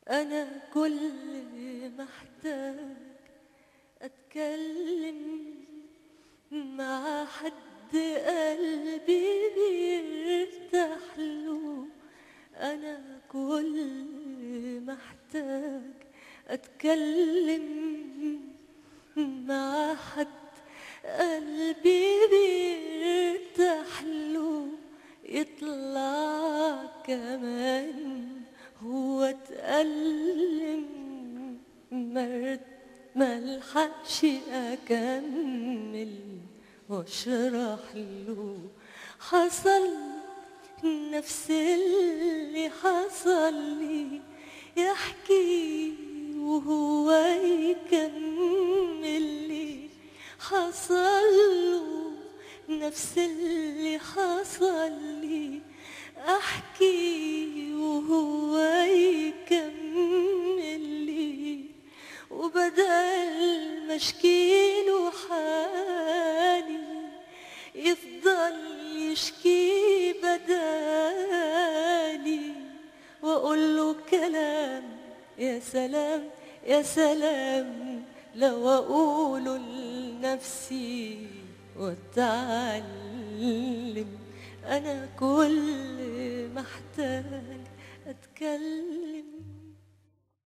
أنا كل محتاج أتكلم مع حد قلبي بيرتاح له أنا كل محتاج أتكلم مع حد قلبي بيرتاح له يطلع كمان هو اتألم مرت ملحقش أكمل واشرح له حصل نفس اللي حصل لي يحكي وهو يكمل لي حصل له نفس اللي حصل لي احكي وهو يكمل لي وبدل ما اشكيله حالي يفضل يشكي بدالي واقول له كلام يا سلام يا سلام لو اقوله لنفسي واتعلم انا كل محتاج اتكلم